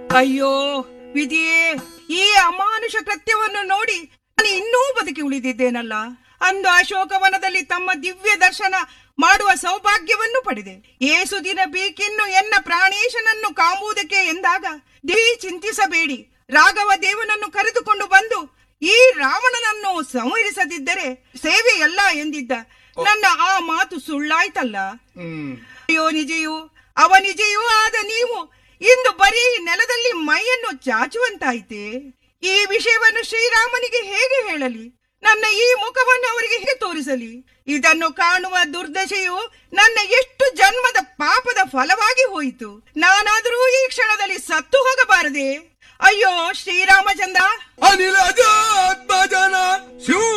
ಅಯ್ಯೋ ವಿಧಿಯೇ ಈ ಅಮಾನುಷ ಕೃತ್ಯವನ್ನು ನೋಡಿ ನಾನು ಇನ್ನೂ ಬದುಕಿ ಉಳಿದಿದ್ದೇನಲ್ಲ ಅಂದು ಅಶೋಕವನದಲ್ಲಿ ತಮ್ಮ ದಿವ್ಯ ದರ್ಶನ ಮಾಡುವ ಸೌಭಾಗ್ಯವನ್ನು ಪಡೆದೆ ಏಸು ದಿನ ಬೇಕಿನ್ನು ಎನ್ನ ಪ್ರಾಣೇಶನನ್ನು ಕಾಂಬುವುದಕ್ಕೆ ಎಂದಾಗ ದೇ ಚಿಂತಿಸಬೇಡಿ ರಾಘವ ದೇವನನ್ನು ಕರೆದುಕೊಂಡು ಬಂದು ಈ ರಾವಣನನ್ನು ಸಂಹರಿಸದಿದ್ದರೆ ಸೇವೆಯಲ್ಲ ಎಂದಿದ್ದ ನನ್ನ ಆ ಮಾತು ಸುಳ್ಳಾಯ್ತಲ್ಲ ಹ್ಮ್ ಅಯ್ಯೋ ನಿಜೆಯೂ ಅವ ನಿಜೆಯೂ ಆದ ನೀವು ಇಂದು ಬರೀ ನೆಲದಲ್ಲಿ ಮೈಯನ್ನು ಚಾಚುವಂತಾಯ್ತೆ ಈ ವಿಷಯವನ್ನು ಶ್ರೀರಾಮನಿಗೆ ಹೇಗೆ ಹೇಳಲಿ ನನ್ನ ಈ ಮುಖವನ್ನು ಅವರಿಗೆ ಹೇಗೆ ತೋರಿಸಲಿ ಇದನ್ನು ಕಾಣುವ ದುರ್ದಶೆಯು ನನ್ನ ಎಷ್ಟು ಜನ್ಮದ ಪಾಪದ ಫಲವಾಗಿ ಹೋಯಿತು ನಾನಾದರೂ ಈ ಕ್ಷಣದಲ್ಲಿ ಸತ್ತು ಹೋಗಬಾರದೆ ಅಯ್ಯೋ ಶ್ರೀರಾಮಚಂದ್ರ ಅನಿಲ ಆತ್ಮಜನ ಶಿವ